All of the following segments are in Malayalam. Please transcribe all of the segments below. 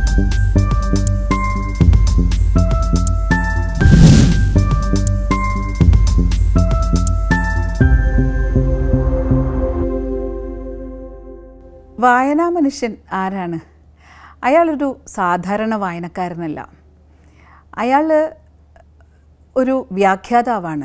വായനാ മനുഷ്യൻ ആരാണ് അയാളൊരു സാധാരണ വായനക്കാരനല്ല അയാൾ ഒരു വ്യാഖ്യാതാവാണ്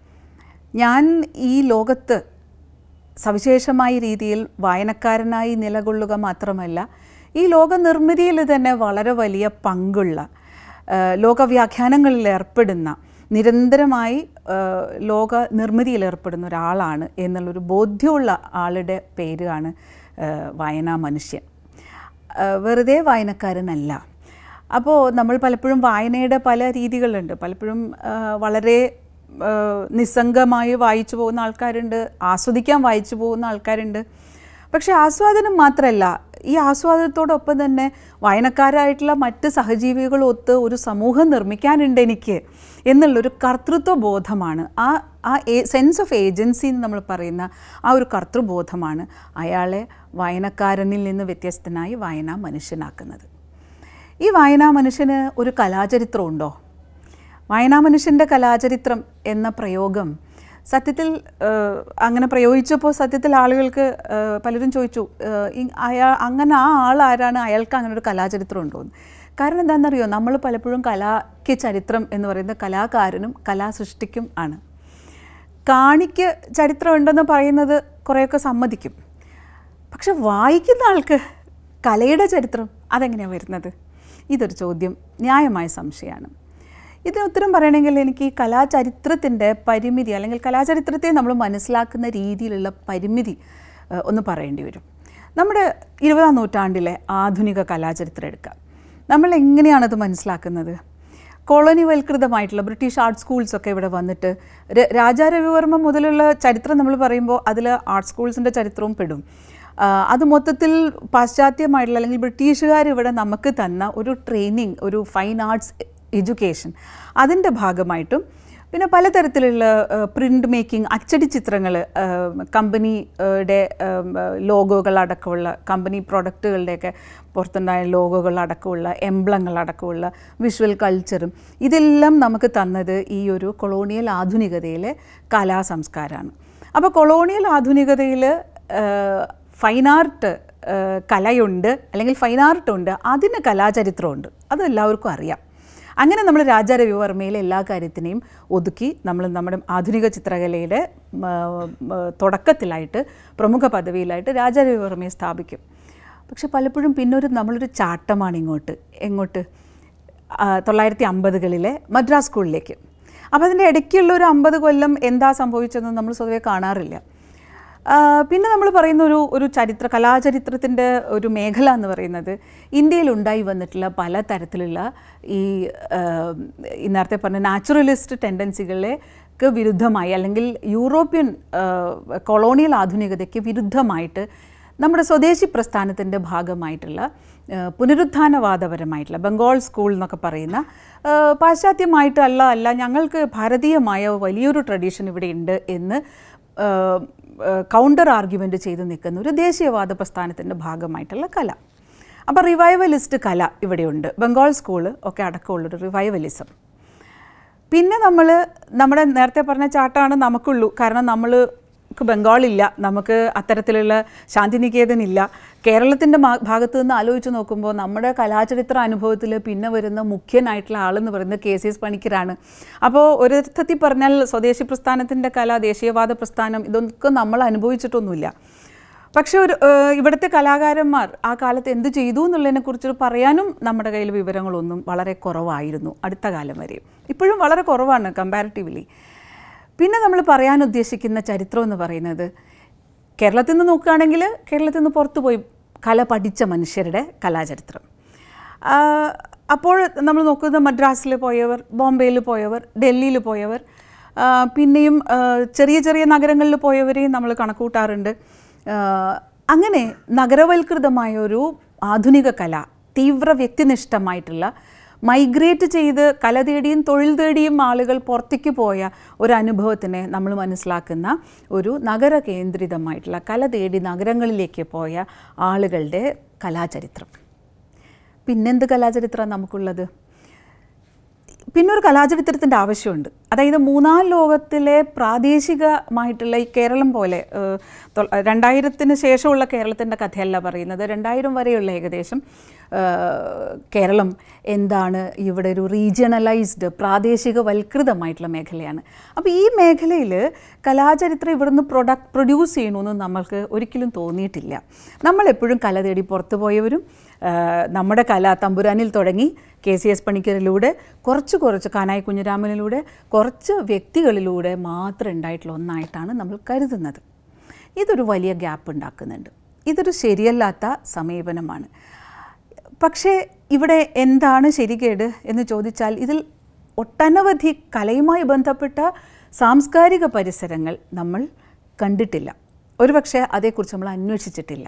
ഞാൻ ഈ ലോകത്ത് സവിശേഷമായ രീതിയിൽ വായനക്കാരനായി നിലകൊള്ളുക മാത്രമല്ല ഈ ലോക നിർമ്മിതിയിൽ തന്നെ വളരെ വലിയ പങ്കുള്ള ആ, ലോകവ്യാഖ്യാനങ്ങളിൽ ഏർപ്പെടുന്ന നിരന്തരമായി ആ, ലോക നിർമ്മിതിയിൽ ഏർപ്പെടുന്ന ഒരാളാണ് എന്നുള്ളൊരു ബോധ്യമുള്ള ആളുടെ പേരാണ് ആ, വായനാ മനുഷ്യൻ ആ, വെറുതെ വായനക്കാരനല്ല അപ്പോൾ നമ്മൾ പലപ്പോഴും വായനയുടെ പല രീതികളുണ്ട് പലപ്പോഴും ആ, വളരെ ആ, നിസ്സംഗമായി വായിച്ചു പോകുന്ന ആൾക്കാരുണ്ട് ആസ്വദിക്കാൻ വായിച്ചു പോകുന്ന ആൾക്കാരുണ്ട് പക്ഷേ ആസ്വാദനം മാത്രമല്ല ഈ ആസ്വാദനത്തോടൊപ്പം തന്നെ വായനക്കാരായിട്ടുള്ള മറ്റ് സഹജീവികളൊത്ത് ഒരു സമൂഹം നിർമ്മിക്കാനുണ്ട് എനിക്ക് എന്നുള്ളൊരു കർത്തൃത്വ ബോധമാണ് ആ ആ സെൻസ് ഓഫ് ഏജൻസി എന്ന് നമ്മൾ പറയുന്ന ആ ഒരു കർത്തൃബോധമാണ് അയാളെ വായനക്കാരനിൽ നിന്ന് വ്യത്യസ്തനായി വായനാ മനുഷ്യനാക്കുന്നത് ഈ വായനാ മനുഷ്യന് ഒരു കലാചരിത്രമുണ്ടോ വായനാ മനുഷ്യൻ്റെ കലാചരിത്രം എന്ന പ്രയോഗം സത്യത്തിൽ ഏഹ്, അങ്ങനെ പ്രയോഗിച്ചപ്പോൾ സത്യത്തിൽ ആളുകൾക്ക് ഏഹ്, പലരും ചോദിച്ചു ഏഹ്, ഈ അയാൾ അങ്ങനെ ആ ആൾ ആരാണ് അയാൾക്ക് അങ്ങനെ ഒരു കലാചരിത്രം ഉണ്ടോ എന്ന് കാരണം എന്താണെന്നറിയോ നമ്മൾ പലപ്പോഴും കലാക്ക് ചരിത്രം എന്ന് പറയുന്നത് കലാകാരനും കലാസൃഷ്ടിക്കും ആണ് കാണിക്ക് ചരിത്രമുണ്ടെന്ന് പറയുന്നത് കുറേയൊക്കെ സമ്മതിക്കും പക്ഷെ വായിക്കുന്ന ആൾക്ക് കലയുടെ ചരിത്രം അതെങ്ങനെയാണ് വരുന്നത് ഇതൊരു ചോദ്യം ന്യായമായ സംശയമാണ് ഇതിന് ഉത്തരം പറയണമെങ്കിൽ എനിക്ക് ഈ കലാചരിത്രത്തിൻ്റെ പരിമിതി അല്ലെങ്കിൽ കലാചരിത്രത്തെ നമ്മൾ മനസ്സിലാക്കുന്ന രീതിയിലുള്ള പരിമിതി ഏഹ്, ഒന്ന് പറയേണ്ടി വരും നമ്മുടെ ഇരുപതാം നൂറ്റാണ്ടിലെ ആധുനിക കലാചരിത്രം എടുക്കാം നമ്മൾ എങ്ങനെയാണത് മനസ്സിലാക്കുന്നത് കോളനിവൽകൃതമായിട്ടുള്ള ബ്രിട്ടീഷ് ആർട്ട് സ്കൂൾസ് ഒക്കെ ഇവിടെ വന്നിട്ട് ര- രാജാ രവിവർമ്മ മുതലുള്ള ചരിത്രം നമ്മൾ പറയുമ്പോൾ അതിൽ ആർട്ട് സ്കൂൾസിൻ്റെ ചരിത്രവും പെടും ആ, അത് മൊത്തത്തിൽ പാശ്ചാത്യമായിട്ടുള്ള അല്ലെങ്കിൽ ബ്രിട്ടീഷുകാർ ഇവിടെ നമുക്ക് തന്ന ഒരു ട്രെയിനിങ് ഒരു ഫൈൻ ആർട്സ് എഡ്യൂക്കേഷൻ അതിൻ്റെ ഭാഗമായിട്ടും പിന്നെ പലതരത്തിലുള്ള പ്രിൻ്റ് മേക്കിംഗ് അച്ചടി ചിത്രങ്ങൾ കമ്പനിയുടെ ലോഗോകൾ അടക്കമുള്ള കമ്പനി പ്രൊഡക്റ്റുകളുടെയൊക്കെ പുറത്തുണ്ടായ ലോഗോകൾ അടക്കമുള്ള എംബ്ലങ്ങൾ അടക്കമുള്ള വിഷ്വൽ കൾച്ചറും ഇതെല്ലാം നമുക്ക് തന്നത് ഈ ഒരു കൊളോണിയൽ ആധുനികതയിലെ കലാ സംസ്കാരമാണ് അപ്പോൾ കൊളോണിയൽ ആധുനികതയിൽ ഫൈൻ ആർട്ട് കലയുണ്ട് അല്ലെങ്കിൽ ഫൈൻ ആർട്ട് ഉണ്ട് അതിന് കലാചരിത്രമുണ്ട് അത് എല്ലാവർക്കും അറിയാം അങ്ങനെ നമ്മൾ രാജാ രവിവർമ്മയിലെ എല്ലാ കാര്യത്തിനെയും ഒതുക്കി നമ്മൾ നമ്മുടെ ആധുനിക ചിത്രകലയുടെ മ, മ, തുടക്കത്തിലായിട്ട് പ്രമുഖ പദവിയിലായിട്ട് രാജാ രവിവർമ്മയെ സ്ഥാപിക്കും പക്ഷെ പലപ്പോഴും പിന്നൊരു നമ്മളൊരു ചാട്ടമാണ് ഇങ്ങോട്ട് എങ്ങോട്ട് ആ, തൊള്ളായിരത്തി അമ്പതുകളിലെ മദ്രാസ് സ്കൂളിലേക്ക് അപ്പോൾ അതിൻ്റെ ഇടയ്ക്കുള്ള ഒരു അമ്പത് കൊല്ലം എന്താ സംഭവിച്ചതെന്ന് നമ്മൾ സ്വതവേ കാണാറില്ല ആ, പിന്നെ നമ്മൾ പറയുന്ന ഒരു ഒരു ചരിത്ര കലാചരിത്രത്തിൻ്റെ ഒരു മേഖല എന്ന് പറയുന്നത് ഇന്ത്യയിൽ ഉണ്ടായി വന്നിട്ടുള്ള പല തരത്തിലുള്ള ഈ ആ, ഈ നേരത്തെ പറഞ്ഞ നാച്ചുറലിസ്റ്റ് ടെൻഡൻസികളെക്ക് വിരുദ്ധമായി അല്ലെങ്കിൽ യൂറോപ്യൻ ആ, കൊളോണിയൽ ആധുനികതയ്ക്ക് വിരുദ്ധമായിട്ട് നമ്മുടെ സ്വദേശി പ്രസ്ഥാനത്തിൻ്റെ ഭാഗമായിട്ടുള്ള ആ, പുനരുത്ഥാനവാദപരമായിട്ടുള്ള ബംഗാൾ സ്കൂൾ എന്നൊക്കെ പറയുന്ന ആ, പാശ്ചാത്യമായിട്ടല്ല അല്ല ഞങ്ങൾക്ക് ഭാരതീയമായ വലിയൊരു ട്രഡീഷൻ ഇവിടെ ഉണ്ട് എന്ന് ആ, ആ, കൗണ്ടർ ആർഗ്യുമെൻ്റ് ചെയ്ത് നിൽക്കുന്ന ഒരു ദേശീയവാദ പ്രസ്ഥാനത്തിൻ്റെ ഭാഗമായിട്ടുള്ള കല അപ്പോൾ റിവൈവലിസ്റ്റ് കല ഇവിടെയുണ്ട് ബംഗാൾ സ്കൂൾ ഒക്കെ അടക്കമുള്ളൊരു റിവൈവലിസം പിന്നെ നമ്മൾ നമ്മുടെ നേരത്തെ പറഞ്ഞ ചാട്ടാണ് നമുക്കുള്ളൂ കാരണം നമ്മൾ ബംഗാളില്ല നമുക്ക് അത്തരത്തിലുള്ള ശാന്തിനികേതൻ ഇല്ല കേരളത്തിൻ്റെ ഭാഗത്ത് നിന്ന് ആലോചിച്ച് നോക്കുമ്പോൾ നമ്മുടെ കലാചരിത്ര അനുഭവത്തിൽ പിന്നെ വരുന്ന മുഖ്യനായിട്ടുള്ള ആളെന്ന് പറയുന്നത് കെ സി എസ് പണിക്കരാണ് അപ്പോൾ ഒരർത്ഥത്തിൽ പറഞ്ഞാൽ സ്വദേശി പ്രസ്ഥാനത്തിൻ്റെ കല ദേശീയവാദ പ്രസ്ഥാനം ഇതൊക്കെ നമ്മൾ അനുഭവിച്ചിട്ടൊന്നുമില്ല പക്ഷേ ഒരു ഏഹ്, ഇവിടുത്തെ കലാകാരന്മാർ ആ കാലത്ത് എന്ത് ചെയ്തു എന്നുള്ളതിനെക്കുറിച്ച് പറയാനും നമ്മുടെ കയ്യിൽ വിവരങ്ങളൊന്നും വളരെ കുറവായിരുന്നു അടുത്ത കാലം വരെ ഇപ്പോഴും വളരെ കുറവാണ് കമ്പാരിറ്റീവ്ലി പിന്നെ നമ്മൾ പറയാൻ ഉദ്ദേശിക്കുന്ന ചരിത്രം എന്ന് പറയുന്നത് കേരളത്തിൽ നിന്ന് നോക്കുകയാണെങ്കിൽ കേരളത്തിൽ നിന്ന് പുറത്തു പോയി കല പഠിച്ച മനുഷ്യരുടെ കലാചരിത്രം ആ, അപ്പോൾ നമ്മൾ നോക്കുന്നത് മദ്രാസിൽ പോയവർ ബോംബെയിൽ പോയവർ ഡൽഹിയിൽ പോയവർ ആ, പിന്നെയും ആ, ചെറിയ ചെറിയ നഗരങ്ങളിൽ പോയവരെയും നമ്മൾ കണക്കൂട്ടാറുണ്ട് ആ, അങ്ങനെ നഗരവൽകൃതമായ ഒരു ആധുനിക കല തീവ്ര വ്യക്തിനിഷ്ഠമായിട്ടുള്ള മൈഗ്രേറ്റ് ചെയ്ത് കല തേടിയും തൊഴിൽ തേടിയും ആളുകൾ പുറത്തേക്ക് പോയ ഒരു അനുഭവത്തിനെ നമ്മൾ മനസ്സിലാക്കുന്ന ഒരു നഗര കേന്ദ്രിതമായിട്ടുള്ള കല തേടി നഗരങ്ങളിലേക്ക് പോയ ആളുകളുടെ കലാചരിത്രം പിന്നെന്ത് കലാചരിത്രമാണ് നമുക്കുള്ളത് പിന്നെ ഒരു കലാചരിത്രത്തിൻ്റെ ആവശ്യമുണ്ട് അതായത് മൂന്നാം ലോകത്തിലെ പ്രാദേശികമായിട്ടുള്ള ഈ കേരളം പോലെ ഏഹ്, തൊ- രണ്ടായിരത്തിന് ശേഷമുള്ള കേരളത്തിൻ്റെ കഥയല്ല പറയുന്നത് രണ്ടായിരം വരെയുള്ള ഏകദേശം ഏഹ്, കേരളം എന്താണ് ഇവിടെ ഒരു റീജിയണലൈസ്ഡ് പ്രാദേശികവൽകൃതമായിട്ടുള്ള മേഖലയാണ് അപ്പോൾ ഈ മേഖലയിൽ കലാചരിത്രം ഇവിടുന്ന് പ്രൊഡക്റ്റ് പ്രൊഡ്യൂസ് ചെയ്യണമെന്ന് നമ്മൾക്ക് ഒരിക്കലും തോന്നിയിട്ടില്ല നമ്മളെപ്പോഴും കല തേടി പുറത്തു പോയവരും ഏഹ്, നമ്മുടെ കല തമ്പുരാനിൽ തുടങ്ങി കെ സി എസ് പണിക്കരിലൂടെ കുറച്ച് കുറച്ച് കാനായി കുഞ്ഞിരാമനിലൂടെ കുറച്ച് വ്യക്തികളിലൂടെ മാത്രം ഉണ്ടായിട്ടുള്ള ഒന്നായിട്ടാണ് നമ്മൾ കരുതുന്നത് ഇതൊരു വലിയ ഗ്യാപ്പ് ഉണ്ടാക്കുന്നുണ്ട് ഇതൊരു ശരിയല്ലാത്ത സമീപനമാണ് പക്ഷേ ഇവിടെ എന്താണ് ശരികേട് എന്ന് ചോദിച്ചാൽ ഇതിൽ ഒട്ടനവധി കലയുമായി ബന്ധപ്പെട്ട സാംസ്കാരിക പരിസരങ്ങൾ നമ്മൾ കണ്ടിട്ടില്ല ഒരുപക്ഷെ അതേക്കുറിച്ച് നമ്മൾ അന്വേഷിച്ചിട്ടില്ല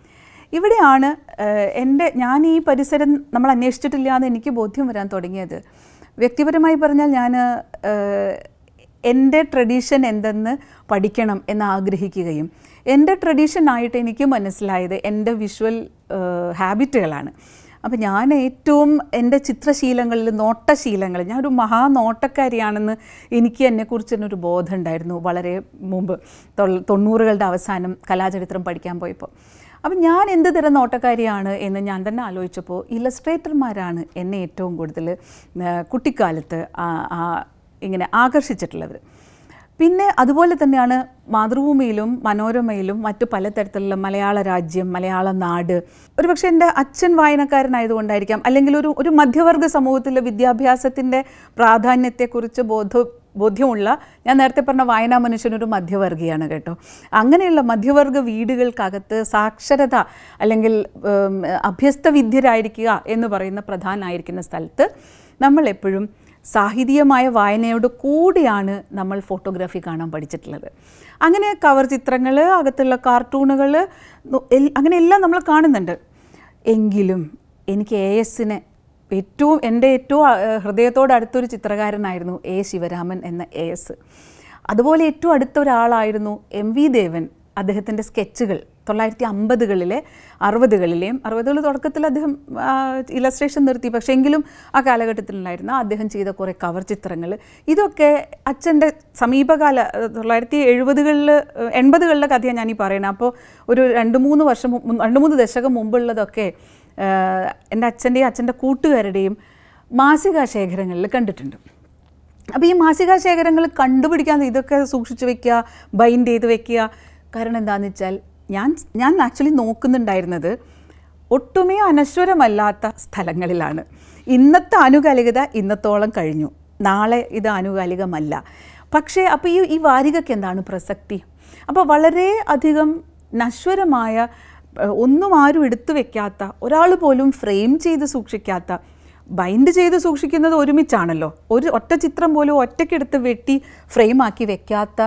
ഇവിടെയാണ് ഏഹ്, എൻ്റെ ഞാൻ ഈ പരിസരം നമ്മൾ അന്വേഷിച്ചിട്ടില്ല എന്ന് എനിക്ക് ബോധ്യം വരാൻ തുടങ്ങിയത് വ്യക്തിപരമായി പറഞ്ഞാൽ ഞാൻ ഏഹ്, എൻ്റെ ട്രഡീഷൻ എന്തെന്ന് പഠിക്കണം എന്ന് ആഗ്രഹിക്കുകയും എൻ്റെ ട്രഡീഷനായിട്ട് എനിക്ക് മനസ്സിലായത് എൻ്റെ വിഷ്വൽ ഹാബിറ്റുകളാണ് അപ്പോൾ ഞാൻ ഏറ്റവും എൻ്റെ ചിത്രശീലങ്ങളിൽ നോട്ടശീലങ്ങൾ ഞാനൊരു മഹാനോട്ടക്കാരിയാണെന്ന് എനിക്ക് എന്നെക്കുറിച്ച് തന്നെ ഒരു ബോധം ഉണ്ടായിരുന്നു വളരെ മുമ്പ് തൊൾ- തൊണ്ണൂറുകളുടെ അവസാനം കലാചരിത്രം പഠിക്കാൻ പോയപ്പോൾ അപ്പം ഞാൻ എന്ത് തരം നോട്ടക്കാരിയാണ് എന്ന് ഞാൻ തന്നെ ആലോചിച്ചപ്പോൾ ഇലസ്ട്രേറ്റർമാരാണ് എന്നെ ഏറ്റവും കൂടുതൽ ആ, കുട്ടിക്കാലത്ത് ആ- ആ ഇങ്ങനെ ആകർഷിച്ചിട്ടുള്ളത് പിന്നെ അതുപോലെ തന്നെയാണ് മാതൃഭൂമിയിലും മനോരമയിലും മറ്റു പലതരത്തിലുള്ള മലയാള രാജ്യം മലയാള നാട് ഒരുപക്ഷെ എൻ്റെ അച്ഛൻ വായനക്കാരനായതുകൊണ്ടായിരിക്കാം അല്ലെങ്കിൽ ഒരു ഒരു മധ്യവർഗ സമൂഹത്തിലെ വിദ്യാഭ്യാസത്തിൻ്റെ പ്രാധാന്യത്തെക്കുറിച്ച് ബോധ ബോധ്യമുള്ള ഞാൻ നേരത്തെ പറഞ്ഞ വായനാ മനുഷ്യനൊരു മധ്യവർഗിയാണ് കേട്ടോ അങ്ങനെയുള്ള മധ്യവർഗ വീടുകൾക്കകത്ത് സാക്ഷരത അല്ലെങ്കിൽ ഉം, അഭ്യസ്ത വിദ്യരായിരിക്കുക എന്ന് പറയുന്ന പ്രധാനമായിരിക്കുന്ന സ്ഥലത്ത് നമ്മൾ എപ്പോഴും സാഹിതീയമായ വായനയോട് കൂടിയാണ് നമ്മൾ ഫോട്ടോഗ്രാഫി കാണാൻ പഠിച്ചിട്ടുള്ളത് അങ്ങനെ കവർ ചിത്രങ്ങൾ അകത്തുള്ള കാർട്ടൂണുകൾ അങ്ങനെ എല്ലാം നമ്മൾ കാണുന്നുണ്ട് എങ്കിലും എനിക്ക് എ എസിനെ ഏറ്റവും എൻ്റെ ഏറ്റവും ആ, ഹൃദയത്തോട് അടുത്തൊരു ചിത്രകാരനായിരുന്നു എ ശിവരാമൻ എന്ന എ എസ് അതുപോലെ ഏറ്റവും അടുത്ത ഒരാളായിരുന്നു എം വി ദേവൻ അദ്ദേഹത്തിൻ്റെ സ്കെച്ചുകൾ തൊള്ളായിരത്തി അമ്പതുകളിലെ അറുപതുകളിലെയും അറുപതുകൾ തുടക്കത്തിൽ അദ്ദേഹം ഇലസ്ട്രേഷൻ നിർത്തി പക്ഷേ എങ്കിലും ആ കാലഘട്ടത്തിലുണ്ടായിരുന്ന അദ്ദേഹം ചെയ്ത കുറേ കവർ ചിത്രങ്ങൾ ഇതൊക്കെ അച്ഛൻ്റെ സമീപകാല ഏഹ്, തൊള്ളായിരത്തി എഴുപതുകളിൽ എൺപതുകളിലെ കഥയാണ് ഞാൻ ഈ പറയുന്നത് അപ്പോൾ ഒരു രണ്ട് മൂന്ന് വർഷം മുമ്പ് രണ്ട് മൂന്ന് ദശകം മുമ്പുള്ളതൊക്കെ ഏഹ്, എൻ്റെ അച്ഛൻ്റെയും അച്ഛൻ്റെ കൂട്ടുകാരുടെയും മാസികാ ശേഖരങ്ങളിൽ കണ്ടിട്ടുണ്ട് അപ്പോൾ ഈ മാസികാ ശേഖരങ്ങൾ കണ്ടുപിടിക്കാൻ ഇതൊക്കെ സൂക്ഷിച്ചു വെക്കുക ബൈൻഡ് ചെയ്ത് വെക്കുക കാരണം എന്താണെന്ന് വെച്ചാൽ ഞാൻ ഞാൻ ആക്ച്വലി നോക്കുന്നുണ്ടായിരുന്നത് ഒട്ടുമേ അനശ്വരമല്ലാത്ത സ്ഥലങ്ങളിലാണ് ഇന്നത്തെ ആനുകാലികത ഇന്നത്തോളം കഴിഞ്ഞു നാളെ ഇത് ആനുകാലികമല്ല പക്ഷേ അപ്പോൾ ഈ ഈ വാരികയ്ക്ക് എന്താണ് പ്രസക്തി അപ്പോൾ വളരെ അധികം നശ്വരമായ ഏഹ്, ഒന്നും ആരും എടുത്തു വെക്കാത്ത ഒരാൾ പോലും ഫ്രെയിം ചെയ്ത് സൂക്ഷിക്കാത്ത ബൈൻഡ് ചെയ്ത് സൂക്ഷിക്കുന്നത് ഒരുമിച്ചാണല്ലോ ഒരു ഒറ്റ ചിത്രം പോലും ഒറ്റയ്ക്കെടുത്ത് വെട്ടി ഫ്രെയിമാക്കി വെക്കാത്ത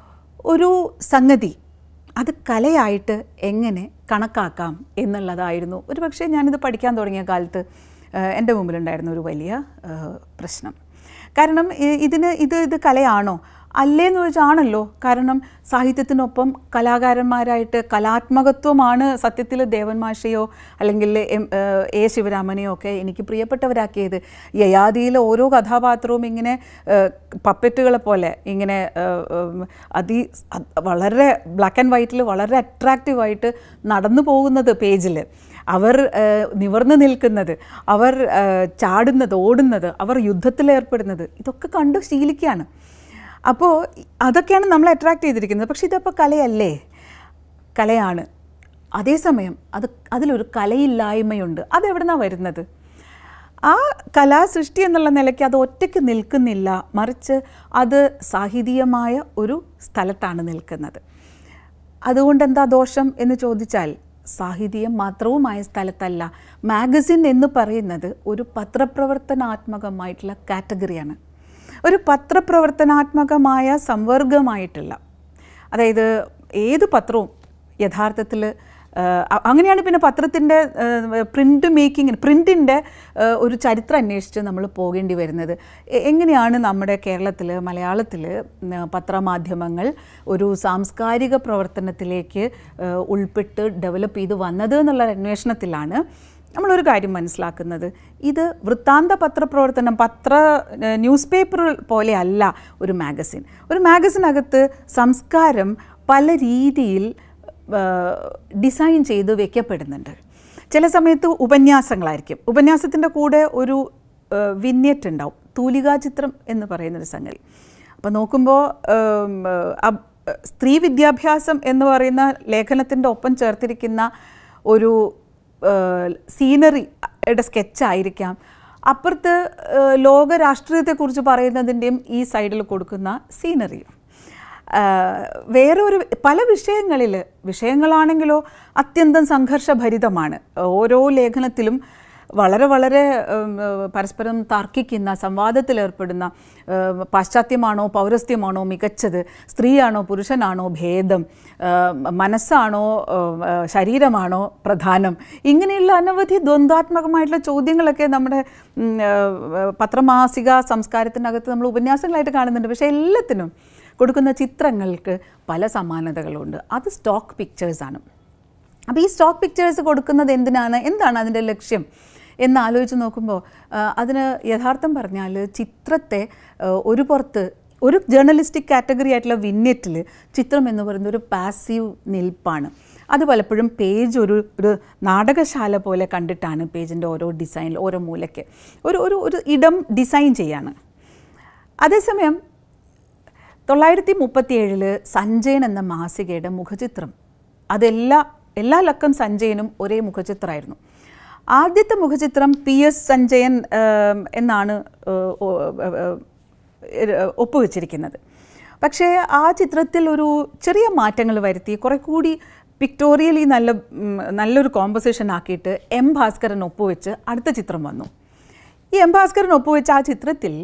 ഒരു സംഗതി അത് കലയായിട്ട് എങ്ങനെ കണക്കാക്കാം എന്നുള്ളതായിരുന്നു ഒരു പക്ഷേ ഞാനിത് പഠിക്കാൻ തുടങ്ങിയ കാലത്ത് ഏഹ്, എൻ്റെ മുമ്പിലുണ്ടായിരുന്ന ഒരു വലിയ ഏഹ്, പ്രശ്നം കാരണം ഇ- ഇതിന് ഇത് ഇത് കലയാണോ അല്ലേന്ന് ചോദിച്ചാണല്ലോ കാരണം സാഹിത്യത്തിനൊപ്പം കലാകാരന്മാരായിട്ട് കലാത്മകത്വമാണ് സത്യത്തിൽ ദേവൻ മാഷയോ അല്ലെങ്കിൽ എം ഏഹ് എ ശിവരാമനെയോ ഒക്കെ എനിക്ക് പ്രിയപ്പെട്ടവരാക്കിയത് യയാതിയിലെ ഓരോ കഥാപാത്രവും ഇങ്ങനെ ഏഹ് പപ്പറ്റുകളെ പോലെ ഇങ്ങനെ ഏഹ് ഉം അതി അത് വളരെ ബ്ലാക്ക് ആൻഡ് വൈറ്റിൽ വളരെ അട്രാക്റ്റീവായിട്ട് നടന്നു പോകുന്നത് പേജിൽ അവർ ഏഹ്, നിവർന്നു നിൽക്കുന്നത് അവർ ഏഹ്, ചാടുന്നത് ഓടുന്നത് അവർ യുദ്ധത്തിലേർപ്പെടുന്നത് ഇതൊക്കെ കണ്ട് ശീലിക്കുകയാണ് അപ്പോൾ അതൊക്കെയാണ് നമ്മളെ അട്രാക്റ്റ് ചെയ്തിരിക്കുന്നത് പക്ഷേ ഇതപ്പോൾ കലയല്ലേ കലയാണ് അതേസമയം അത് അതിലൊരു കലയില്ലായ്മയുണ്ട് അതെവിടുന്നാണ് വരുന്നത് ആ കലാസൃഷ്ടി എന്നുള്ള നിലയ്ക്ക് അത് ഒറ്റയ്ക്ക് നിൽക്കുന്നില്ല മറിച്ച് അത് സാഹിതീയമായ ഒരു സ്ഥലത്താണ് നിൽക്കുന്നത് അതുകൊണ്ട് എന്താ ദോഷം എന്ന് ചോദിച്ചാൽ സാഹിത്യം മാത്രവുമായ സ്ഥലത്തല്ല മാഗസിൻ എന്ന് പറയുന്നത് ഒരു പത്രപ്രവർത്തനാത്മകമായിട്ടുള്ള കാറ്റഗറിയാണ് ഒരു പത്രപ്രവർത്തനാത്മകമായ സംവർഗമായിട്ടുള്ള അതായത് ഏത് പത്രവും യഥാർത്ഥത്തിൽ അങ്ങനെയാണ് പിന്നെ പത്രത്തിൻ്റെ പ്രിൻ്റ് മേക്കിങ്ങിന് പ്രിൻറ്റിൻ്റെ ഒരു ചരിത്രം അന്വേഷിച്ച് നമ്മൾ പോകേണ്ടി വരുന്നത് എ- എങ്ങനെയാണ് നമ്മുടെ കേരളത്തിൽ മലയാളത്തിൽ പത്രമാധ്യമങ്ങൾ ഒരു സാംസ്കാരിക പ്രവർത്തനത്തിലേക്ക് ഏഹ്, ഉൾപ്പെട്ട് ഡെവലപ്പ് ചെയ്ത് വന്നത് എന്നുള്ള അന്വേഷണത്തിലാണ് നമ്മളൊരു കാര്യം മനസ്സിലാക്കുന്നത് ഇത് വൃത്താന്ത പത്രപ്രവർത്തനം പത്ര ഏഹ്, ന്യൂസ് പേപ്പർ പോലെ അല്ല ഒരു മാഗസിൻ ഒരു മാഗസിനകത്ത് സംസ്കാരം പല രീതിയിൽ ഏഹ്, ഡിസൈൻ ചെയ്ത് വെക്കപ്പെടുന്നുണ്ട് ചില സമയത്ത് ഉപന്യാസങ്ങളായിരിക്കും ഉപന്യാസത്തിൻ്റെ കൂടെ ഒരു വിന്യറ്റ് ഉണ്ടാവും തൂലികാ ചിത്രം എന്ന് പറയുന്നൊരു സംഗതി അപ്പോൾ നോക്കുമ്പോൾ ഉം, അബ്- സ്ത്രീ വിദ്യാഭ്യാസം എന്ന് പറയുന്ന ലേഖനത്തിൻ്റെ ഒപ്പം ചേർത്തിരിക്കുന്ന ഒരു സീനറിയുടെ സ്കെച്ചായിരിക്കാം അപ്പുറത്ത് ഏഹ്, ലോക രാഷ്ട്രീയത്തെക്കുറിച്ച് പറയുന്നതിൻ്റെയും ഈ സൈഡിൽ കൊടുക്കുന്ന സീനറിയും ആഹ് വേറെ ഒരു പല വിഷയങ്ങളിൽ വിഷയങ്ങളാണെങ്കിലോ അത്യന്തം സംഘർഷഭരിതമാണ് ഓരോ ലേഖനത്തിലും വളരെ വളരെ ഉം, ഏഹ്, പരസ്പരം തർക്കിക്കുന്ന സംവാദത്തിലേർപ്പെടുന്ന ഏഹ്, പാശ്ചാത്യമാണോ പൗരസ്ത്യമാണോ മികച്ചത് സ്ത്രീയാണോ പുരുഷനാണോ ഭേദം ഏഹ്, മനസ്സാണോ ഏഹ്, ശരീരമാണോ പ്രധാനം ഇങ്ങനെയുള്ള അനവധി ദ്വന്ദ്വാത്മകമായിട്ടുള്ള ചോദ്യങ്ങളൊക്കെ നമ്മുടെ ഉം, ഏഹ്, പത്രമാസിക സംസ്കാരത്തിനകത്ത് നമ്മൾ ഉപന്യാസങ്ങളായിട്ട് കാണുന്നുണ്ട് പക്ഷേ എല്ലാത്തിനും കൊടുക്കുന്ന ചിത്രങ്ങൾക്ക് പല സമാനതകളുണ്ട് അത് സ്റ്റോക്ക് പിക്ചേഴ്സാണ് അപ്പോൾ ഈ സ്റ്റോക്ക് പിക്ചേഴ്സ് കൊടുക്കുന്നത് എന്തിനാണ് എന്താണ് അതിൻ്റെ ലക്ഷ്യം എന്ന് ആലോചിച്ച് നോക്കുമ്പോൾ ആ, അതിന് യഥാർത്ഥം പറഞ്ഞാൽ ചിത്രത്തെ ആ, ഒരു പുറത്ത് ഒരു ജേർണലിസ്റ്റിക് കാറ്റഗറി ആയിട്ടുള്ള വിന്യറ്റിൽ ചിത്രം എന്ന് പറയുന്നത് ഒരു പാസീവ് നിൽപ്പാണ് അത് പലപ്പോഴും പേജ് ഒരു ഒരു നാടകശാല പോലെ കണ്ടിട്ടാണ് പേജിൻ്റെ ഓരോ ഡിസൈനിൽ ഓരോ മൂലയ്ക്ക് ഒരു ഒരു ഒരു ഇടം ഡിസൈൻ ചെയ്യാണ് അതേസമയം തൊള്ളായിരത്തി മുപ്പത്തിയേഴില് സഞ്ജയൻ എന്ന മാസികയുടെ മുഖചിത്രം അതെല്ലാ എല്ലാ ലക്കം സഞ്ജയനും ഒരേ മുഖചിത്രമായിരുന്നു ആദ്യത്തെ മുഖചിത്രം പി എസ് സഞ്ജയൻ ഏം, എന്നാണ് ഏഹ്, ഒ- ഏഹ്, ഏഹ്, ഒപ്പുവെച്ചിരിക്കുന്നത് പക്ഷേ ആ ചിത്രത്തിൽ ഒരു ചെറിയ മാറ്റങ്ങൾ വരുത്തി കുറെ കൂടി പിക്ടോറിയലി നല്ല ഉം, നല്ലൊരു കോമ്പസിഷൻ ആക്കിയിട്ട് എം ഭാസ്കരൻ ഒപ്പുവെച്ച് അടുത്ത ചിത്രം വന്നു ഈ എം ഭാസ്കരൻ ഒപ്പുവെച്ച ആ ചിത്രത്തിൽ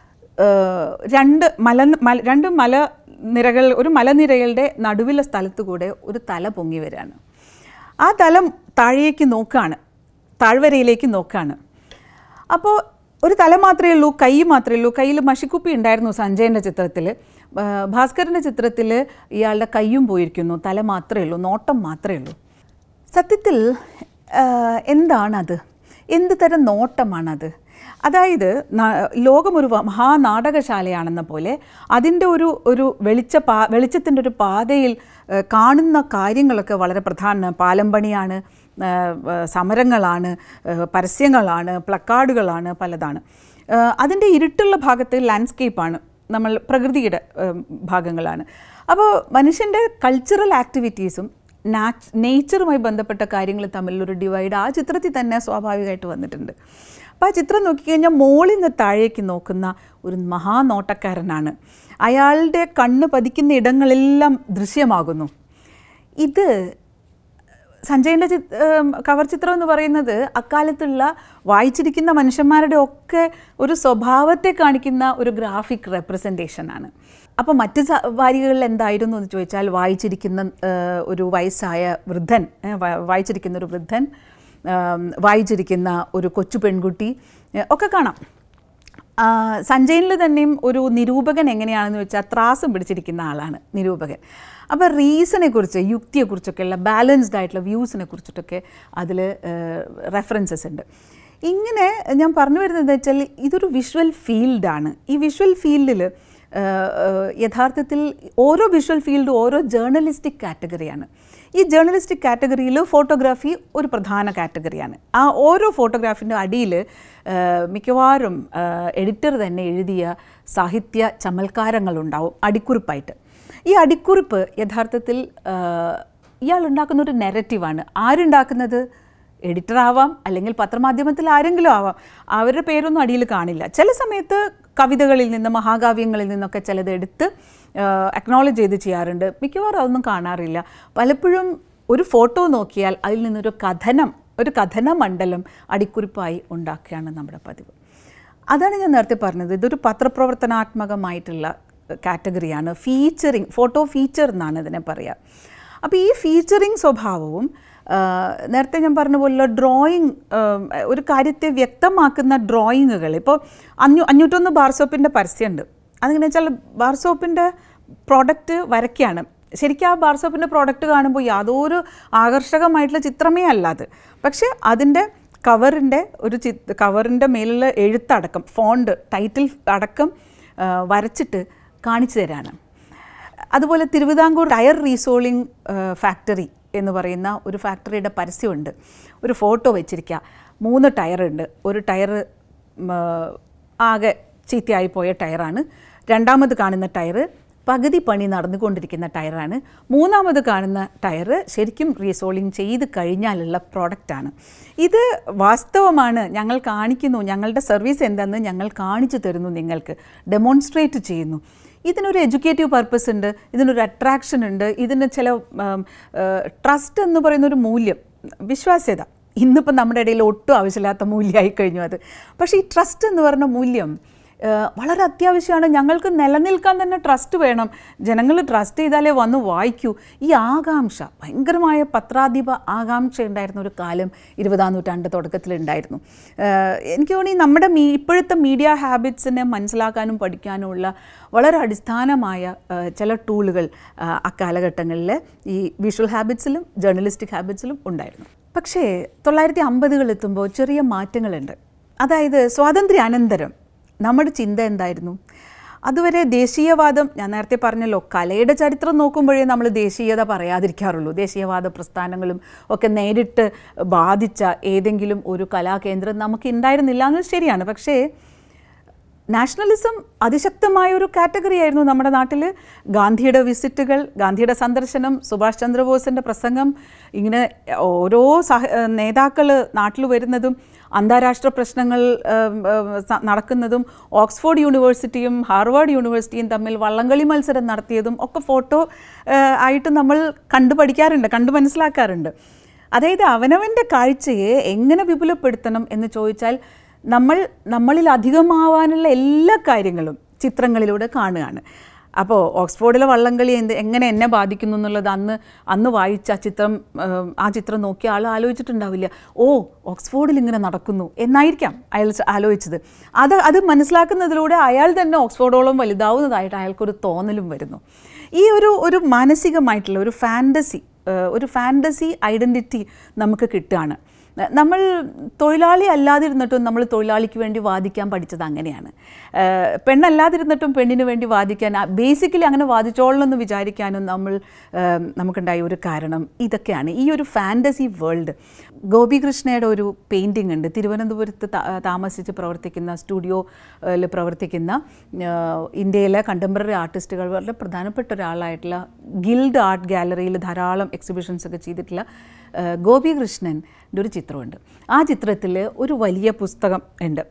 ഏഹ്, രണ്ട് മല മല- രണ്ട് മലനിരകൾ ഒരു മലനിരകളുടെ നടുവിലെ സ്ഥലത്ത് കൂടെ ഒരു തല പൊങ്ങി വരികയാണ് ആ തലം താഴേക്ക് നോക്കുകയാണ് താഴ്വരയിലേക്ക് നോക്കുകയാണ് അപ്പോൾ ഒരു തല മാത്രമേ ഉള്ളൂ കൈ മാത്രമേ ഉള്ളൂ കയ്യിൽ മഷിക്കുപ്പി ഉണ്ടായിരുന്നു സഞ്ജയൻ്റെ ചിത്രത്തിൽ ഭാസ്കരൻ്റെ ചിത്രത്തിൽ ഇയാളുടെ കൈയും പോയിരിക്കുന്നു തല മാത്രമേ ഉള്ളൂ നോട്ടം മാത്രമേ ഉള്ളൂ സത്യത്തിൽ ആ, എന്താണത് എന്ത് തരം നോട്ടമാണത് അതായത് ന- ലോകം ഒരു വ- മഹാനാടകശാലയാണെന്ന പോലെ അതിൻ്റെ ഒരു ഒരു വെളിച്ച പാ വെളിച്ചത്തിൻ്റെ ഒരു പാതയിൽ ആ, കാണുന്ന കാര്യങ്ങളൊക്കെ വളരെ പ്രധാന പാലം പണിയാണ് ആ, ആ, സമരങ്ങളാണ് ആ, പരസ്യങ്ങളാണ് പ്ലക്കാർഡുകളാണ് പലതാണ് ആ, അതിൻ്റെ ഇരുട്ടുള്ള ഭാഗത്ത് ലാൻഡ്സ്കേപ്പാണ് നമ്മൾ പ്രകൃതിയുടെ ആ, ഭാഗങ്ങളാണ് അപ്പോൾ മനുഷ്യൻ്റെ കൾച്ചറൽ ആക്ടിവിറ്റീസും നാച്ച് നേച്ചറുമായി ബന്ധപ്പെട്ട കാര്യങ്ങൾ തമ്മിലൊരു ഡിവൈഡ് ആ ചിത്രത്തിൽ തന്നെ സ്വാഭാവികമായിട്ട് വന്നിട്ടുണ്ട് അപ്പോൾ ആ ചിത്രം നോക്കിക്കഴിഞ്ഞാൽ മോളിൽ നിന്ന് താഴേക്ക് നോക്കുന്ന ഒരു മഹാനോട്ടക്കാരനാണ് അയാളുടെ കണ്ണ് പതിക്കുന്ന ഇടങ്ങളെല്ലാം ദൃശ്യമാകുന്നു ഇത് സഞ്ജയൻ്റെ ചിത് ഏം, കവർ ചിത്രം എന്ന് പറയുന്നത് അക്കാലത്തുള്ള വായിച്ചിരിക്കുന്ന മനുഷ്യന്മാരുടെ ഒക്കെ ഒരു സ്വഭാവത്തെ കാണിക്കുന്ന ഒരു ഗ്രാഫിക് റെപ്രസെൻറ്റേഷനാണ് അപ്പോൾ മറ്റ് സ- വാരികകളിൽ എന്തായിരുന്നു എന്ന് ചോദിച്ചാൽ വായിച്ചിരിക്കുന്ന ഏഹ്, ഒരു വയസ്സായ വൃദ്ധൻ ഏഹ്, വ- വായിച്ചിരിക്കുന്ന ഒരു വൃദ്ധൻ ഏം, വായിച്ചിരിക്കുന്ന ഒരു കൊച്ചു പെൺകുട്ടി ഏഹ്, ഒക്കെ കാണാം ആ, സഞ്ജയനിൽ തന്നെയും ഒരു നിരൂപകൻ എങ്ങനെയാണെന്ന് വെച്ചാൽ ത്രാസം പിടിച്ചിരിക്കുന്ന ആളാണ് നിരൂപകൻ അപ്പോൾ റീസണെ കുറിച്ച് യുക്തിയെക്കുറിച്ചൊക്കെയുള്ള ബാലൻസ്ഡ് ആയിട്ടുള്ള വ്യൂസിനെ കുറിച്ചിട്ടൊക്കെ അതിൽ റെഫറൻസസ് ഉണ്ട് ഇങ്ങനെ ഞാൻ പറഞ്ഞു വരുന്നത് എന്താ വെച്ചാൽ ഇതൊരു വിഷ്വൽ ഫീൽഡാണ് ഈ വിഷ്വൽ ഫീൽഡിൽ യഥാർത്ഥത്തിൽ ഓരോ വിഷ്വൽ ഫീൽഡും ഓരോ ജേർണലിസ്റ്റിക് കാറ്റഗറിയാണ് ഈ ജേർണലിസ്റ്റിക് കാറ്റഗറിയിൽ ഫോട്ടോഗ്രാഫി ഒരു പ്രധാന കാറ്റഗറിയാണ് ആ ഓരോ ഫോട്ടോഗ്രാഫിൻ്റെ അടിയിൽ മിക്കവാറും എഡിറ്റർ തന്നെ എഴുതിയ സാഹിത്യ ചമൽക്കാരങ്ങളുണ്ടാവും അടിക്കുറിപ്പായിട്ട് ഈ അടിക്കുറിപ്പ് യഥാർത്ഥത്തിൽ ആ, ഇയാൾ ഉണ്ടാക്കുന്ന ഒരു നെററ്റീവാണ് ആരുണ്ടാക്കുന്നത് എഡിറ്റർ ആവാം അല്ലെങ്കിൽ പത്രമാധ്യമത്തിൽ ആരെങ്കിലും ആവാം അവരുടെ പേരൊന്നും അടിയിൽ കാണില്ല ചില സമയത്ത് കവിതകളിൽ നിന്ന് മഹാകാവ്യങ്ങളിൽ നിന്നൊക്കെ ചിലത് എടുത്ത് അക്നോളജ് ചെയ്ത് ചെയ്യാറുണ്ട് മിക്കവാറും അതൊന്നും കാണാറില്ല പലപ്പോഴും ഒരു ഫോട്ടോ നോക്കിയാൽ അതിൽ നിന്നൊരു കഥനം ഒരു കഥന മണ്ഡലം അടിക്കുറിപ്പായി ഉണ്ടാക്കുകയാണ് നമ്മുടെ പതിവ് അതാണ് ഞാൻ നേരത്തെ പറഞ്ഞത് ഇതൊരു പത്രപ്രവർത്തനാത്മകമായിട്ടുള്ള കാറ്റഗറിയാണ് ഫീച്ചറിങ് ഫോട്ടോ ഫീച്ചർ എന്നാണ് ഇതിനെ പറയുക അപ്പോൾ ഈ ഫീച്ചറിങ് സ്വഭാവവും ആ, നേരത്തെ ഞാൻ പറഞ്ഞ പോലെ ഡ്രോയിങ് ഒരു കാര്യത്തെ വ്യക്തമാക്കുന്ന ഡ്രോയിങ്ങുകൾ ഇപ്പോൾ അഞ്ഞൂ അഞ്ഞൂറ്റൊന്ന് ബാർ സോപ്പിൻ്റെ പരസ്യമുണ്ട് അതെങ്ങനെ വെച്ചാൽ ബാർ സോപ്പിൻ്റെ പ്രോഡക്റ്റ് വരയ്ക്കുകയാണ് ശരിക്കും ആ ബാർ സോപ്പിൻ്റെ പ്രോഡക്റ്റ് കാണുമ്പോൾ യാതൊരു ആകർഷകമായിട്ടുള്ള ചിത്രമേ അല്ല അത് പക്ഷേ അതിൻ്റെ കവറിൻ്റെ ഒരു ചി കവറിൻ്റെ മേലുള്ള എഴുത്തടക്കം ഫോണ്ട് ടൈറ്റിൽ അടക്കം ആ, വരച്ചിട്ട് കാണിച്ചു തരാണ് അതുപോലെ തിരുവിതാംകൂർ ടയർ റീസോളിംഗ് ഫാക്ടറി എന്ന് പറയുന്ന ഒരു ഫാക്ടറിയുടെ പരസ്യമുണ്ട് ഒരു ഫോട്ടോ വെച്ചിരിക്കുക മൂന്ന് ടയറുണ്ട് ഒരു ടയർ ആകെ ചീത്തയായി പോയ ടയറാണ് രണ്ടാമത് കാണുന്ന ടയറ് പകുതി പണി നടന്നുകൊണ്ടിരിക്കുന്ന ടയറാണ് മൂന്നാമത് കാണുന്ന ടയറ് ശരിക്കും റീസോളിംഗ് ചെയ്ത് കഴിഞ്ഞാലുള്ള പ്രോഡക്റ്റാണ് ഇത് വാസ്തവമാണ് ഞങ്ങൾ കാണിക്കുന്നു ഞങ്ങളുടെ സർവീസ് എന്താണെന്ന് ഞങ്ങൾ കാണിച്ചു തരുന്നു നിങ്ങൾക്ക് ഡെമോൺസ്ട്രേറ്റ് ചെയ്യുന്നു ഇതിനൊരു എഡ്യൂക്കേറ്റീവ് പർപ്പസ് ഉണ്ട് ഇതിനൊരു അട്രാക്ഷൻ ഉണ്ട് ഇതിന് ചില ട്രസ്റ്റ് എന്ന് പറയുന്ന ഒരു മൂല്യം വിശ്വാസ്യത ഇന്നിപ്പോൾ നമ്മുടെ ഇടയിൽ ഒട്ടും ആവശ്യമില്ലാത്ത മൂല്യമായി കഴിഞ്ഞു അത് പക്ഷേ ഈ ട്രസ്റ്റ് എന്ന് പറഞ്ഞ മൂല്യം ഏഹ് വളരെ അത്യാവശ്യമാണ് ഞങ്ങൾക്ക് നിലനിൽക്കാൻ തന്നെ ട്രസ്റ്റ് വേണം ജനങ്ങൾ ട്രസ്റ്റ് ചെയ്താലേ വന്ന് വായിക്കൂ ഈ ആകാംക്ഷ ഭയങ്കരമായ പത്രാധിപ ആകാംക്ഷ ഉണ്ടായിരുന്ന ഒരു കാലം ഇരുപതാം നൂറ്റാണ്ട് തുടക്കത്തിലുണ്ടായിരുന്നു ഏഹ് എനിക്ക് തോന്നി നമ്മുടെ മീ ഇപ്പോഴത്തെ മീഡിയ ഹാബിറ്റ്സിനെ മനസ്സിലാക്കാനും പഠിക്കാനുമുള്ള വളരെ അടിസ്ഥാനമായ ഏഹ് ചില ടൂളുകൾ ഏഹ് അക്കാലഘട്ടങ്ങളിൽ ഈ വിഷ്വൽ ഹാബിറ്റ്സിലും ജേർണലിസ്റ്റിക് ഹാബിറ്റ്സിലും ഉണ്ടായിരുന്നു പക്ഷേ തൊള്ളായിരത്തി അമ്പതുകൾ എത്തുമ്പോൾ ചെറിയ മാറ്റങ്ങളുണ്ട് അതായത് സ്വാതന്ത്ര്യാനന്തരം നമ്മുടെ ചിന്ത എന്തായിരുന്നു അതുവരെ ദേശീയവാദം ഞാൻ നേരത്തെ പറഞ്ഞല്ലോ കലയുടെ ചരിത്രം നോക്കുമ്പോഴേ നമ്മൾ ദേശീയത പറയാതിരിക്കാറുള്ളൂ ദേശീയവാദ പ്രസ്ഥാനങ്ങളും ഒക്കെ നേരിട്ട് ബാധിച്ച ഏതെങ്കിലും ഒരു കലാകേന്ദ്രം നമുക്ക് ഉണ്ടായിരുന്നില്ല എന്നത് ശരിയാണ് പക്ഷേ നാഷണലിസം അതിശക്തമായ ഒരു കാറ്റഗറി ആയിരുന്നു നമ്മുടെ നാട്ടിൽ ഗാന്ധിയുടെ വിസിറ്റുകൾ ഗാന്ധിയുടെ സന്ദർശനം സുഭാഷ് ചന്ദ്രബോസിൻ്റെ പ്രസംഗം ഇങ്ങനെ ഓരോ സഹ നേതാക്കൾ നാട്ടിൽ വരുന്നതും അന്താരാഷ്ട്ര പ്രശ്നങ്ങൾ ഏം, ഏം, സ- നടക്കുന്നതും ഓക്സ്ഫോർഡ് യൂണിവേഴ്സിറ്റിയും ഹാർവാർഡ് യൂണിവേഴ്സിറ്റിയും തമ്മിൽ വള്ളംകളി മത്സരം നടത്തിയതും ഒക്കെ ഫോട്ടോ ഏഹ്, ആയിട്ട് നമ്മൾ കണ്ടു പഠിക്കാറുണ്ട് കണ്ടു മനസ്സിലാക്കാറുണ്ട് അതായത് അവനവൻ്റെ കാഴ്ചയെ എങ്ങനെ വിപുലപ്പെടുത്തണം എന്ന് ചോദിച്ചാൽ നമ്മൾ നമ്മളിൽ അധികമാവാനുള്ള എല്ലാ കാര്യങ്ങളും ചിത്രങ്ങളിലൂടെ കാണുകയാണ് അപ്പോൾ ഓക്സ്ഫോർഡിലെ വള്ളംകളി എന്ത് എങ്ങനെ എന്നെ ബാധിക്കുന്നു എന്നുള്ളത് അന്ന് അന്ന് വായിച്ച ആ ചിത്രം ഏം, ആ ചിത്രം നോക്കിയ ആൾ ആലോചിച്ചിട്ടുണ്ടാവില്ല ഓ ഓക്സ്ഫോർഡിൽ ഇങ്ങനെ നടക്കുന്നു എന്നായിരിക്കാം അയാൾ ച- ആലോചിച്ചത് അത് അത് മനസ്സിലാക്കുന്നതിലൂടെ അയാൾ തന്നെ ഓക്സ്ഫോർഡോളം വലുതാവുന്നതായിട്ട് അയാൾക്കൊരു തോന്നലും വരുന്നു ഈ ഒരു ഒരു മാനസികമായിട്ടുള്ള ഒരു ഫാൻറ്റസി ഒരു ഫാൻറ്റസി ഐഡൻറ്റിറ്റി നമുക്ക് കിട്ടുകയാണ് നമ്മൾ തൊഴിലാളി അല്ലാതിരുന്നിട്ടും നമ്മൾ തൊഴിലാളിക്ക് വേണ്ടി വാദിക്കാൻ പഠിച്ചത് അങ്ങനെയാണ് ഏഹ് പെണ്ണല്ലാതിരുന്നിട്ടും പെണ്ണിന് വേണ്ടി വാദിക്കാൻ ബേസിക്കലി അങ്ങനെ വാദിച്ചോളണം എന്ന് വിചാരിക്കാനും നമ്മൾ ഏഹ് നമുക്കുണ്ടായ ഒരു കാരണം ഇതൊക്കെയാണ് ഈ ഒരു ഫാൻറ്റസി വേൾഡ് ഗോപികൃഷ്ണയുടെ ഒരു പെയിൻറ്റിംഗ് ഉണ്ട് തിരുവനന്തപുരത്ത് താ- താമസിച്ച് പ്രവർത്തിക്കുന്ന സ്റ്റുഡിയോയിൽ പ്രവർത്തിക്കുന്ന ഏഹ് ഇന്ത്യയിലെ കണ്ടംപററി ആർട്ടിസ്റ്റുകൾ വളരെ പ്രധാനപ്പെട്ട ഒരാളായിട്ടുള്ള ഗിൽഡ് ആർട്ട് ഗാലറിയിൽ ധാരാളം എക്സിബിഷൻസ് ഒക്കെ ചെയ്തിട്ടുള്ള ഏഹ് ഗോപികൃഷ്ണൻ്റെ ഒരു ചിത്രമുണ്ട് ആ ചിത്രത്തിൽ ഒരു വലിയ പുസ്തകം ഉണ്ട്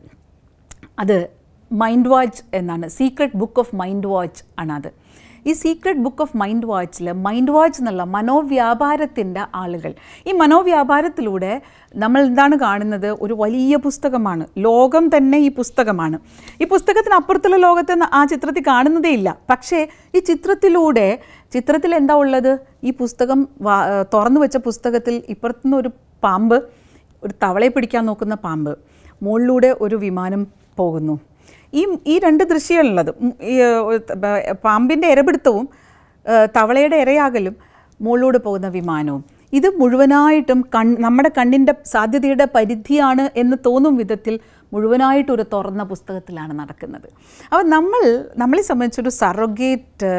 അത് മൈൻഡ് വാച്ച് എന്നാണ് secret book of mind watch ആണ് അത് ഈ സീക്രട്ട് ബുക്ക് ഓഫ് മൈൻഡ് വാച്ചിൽ മൈൻഡ് വാച്ച് എന്നുള്ള മനോവ്യാപാരത്തിൻ്റെ ആളുകൾ ഈ മനോവ്യാപാരത്തിലൂടെ നമ്മൾ എന്താണ് കാണുന്നത് ഒരു വലിയ പുസ്തകമാണ് ലോകം തന്നെ ഈ പുസ്തകമാണ് ഈ പുസ്തകത്തിന് അപ്പുറത്തുള്ള ലോകത്തെ ന- ആ ചിത്രത്തിൽ കാണുന്നതേ ഇല്ല പക്ഷേ ഈ ചിത്രത്തിലൂടെ ചിത്രത്തിൽ എന്താ ഉള്ളത് ഈ പുസ്തകം വാ- ഏഹ് തുറന്നു വെച്ച പുസ്തകത്തിൽ ഇപ്പുറത്തുനിന്ന് ഒരു പാമ്പ് ഒരു തവളയെ പിടിക്കാൻ നോക്കുന്ന പാമ്പ് മുകളിലൂടെ ഒരു വിമാനം പോകുന്നു ഈ ഈ രണ്ട് ദൃശ്യമുള്ളത് ഉം, ഈ ഏഹ്, പാമ്പിൻ്റെ ഇരപിടുത്തവും ഏഹ്, തവളയുടെ ഇരയാകലും മുകളിലൂടെ പോകുന്ന വിമാനവും ഇത് മുഴുവനായിട്ടും കൺ നമ്മുടെ കണ്ണിൻ്റെ സാധ്യതയുടെ പരിധിയാണ് എന്ന് തോന്നും വിധത്തിൽ മുഴുവനായിട്ട് ഒരു തുറന്ന പുസ്തകത്തിലാണ് നടക്കുന്നത് അപ്പോൾ നമ്മൾ നമ്മളെ സംബന്ധിച്ചൊരു സറോഗേറ്റ്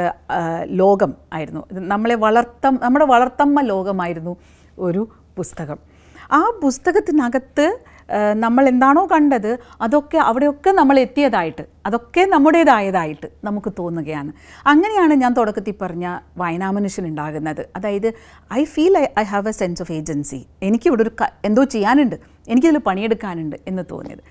ലോകം ആയിരുന്നു ഇത് നമ്മളെ വളർത്തം നമ്മുടെ വളർത്തമ്മ ലോകമായിരുന്നു ഒരു പുസ്തകം ആ പുസ്തകത്തിനകത്ത് ആ, നമ്മൾ എന്താണോ കണ്ടത് അതൊക്കെ അവിടെയൊക്കെ നമ്മൾ എത്തിയതായിട്ട് അതൊക്കെ നമ്മുടേതായതായിട്ട് നമുക്ക് തോന്നുകയാണ് അങ്ങനെയാണ് ഞാൻ തുടക്കത്തിൽ പറഞ്ഞ വായനാമനുഷ്യൻ ഉണ്ടാകുന്നത് അതായത് I feel I I have a sense of agency എനിക്കിവിടെ ഒരു ക- എന്തോ ചെയ്യാനുണ്ട് എനിക്കിതിൽ പണിയെടുക്കാനുണ്ട് എന്ന് തോന്നിയത്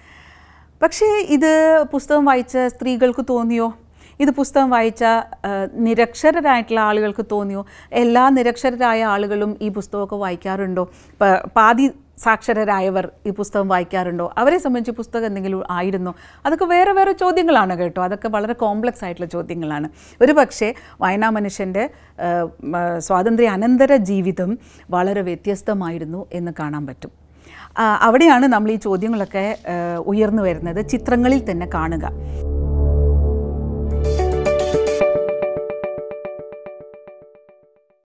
പക്ഷേ ഇത് പുസ്തകം വായിച്ച സ്ത്രീകൾക്ക് തോന്നിയോ ഇത് പുസ്തകം വായിച്ച ആ, നിരക്ഷരരായിട്ടുള്ള ആളുകൾക്ക് തോന്നിയോ എല്ലാ നിരക്ഷരരായ ആളുകളും ഈ പുസ്തകമൊക്കെ വായിക്കാറുണ്ടോ പ- പാതി സാക്ഷരരായവർ ഈ പുസ്തകം വായിക്കാറുണ്ടോ അവരെ സംബന്ധിച്ച് പുസ്തകം എന്തെങ്കിലും ആയിരുന്നോ അതൊക്കെ വേറെ വേറെ ചോദ്യങ്ങളാണ് കേട്ടോ അതൊക്കെ വളരെ കോംപ്ലക്സ് ആയിട്ടുള്ള ചോദ്യങ്ങളാണ് ഒരു പക്ഷേ വായനാ മനുഷ്യൻ്റെ ആ, മ, സ്വാതന്ത്ര്യ അനന്തര ജീവിതം വളരെ വ്യത്യസ്തമായിരുന്നു എന്ന് കാണാൻ പറ്റും ആ, അവിടെയാണ് നമ്മൾ ഈ ചോദ്യങ്ങളൊക്കെ ആ, ഉയർന്നു വരുന്നത് ചിത്രങ്ങളിൽ തന്നെ കാണുക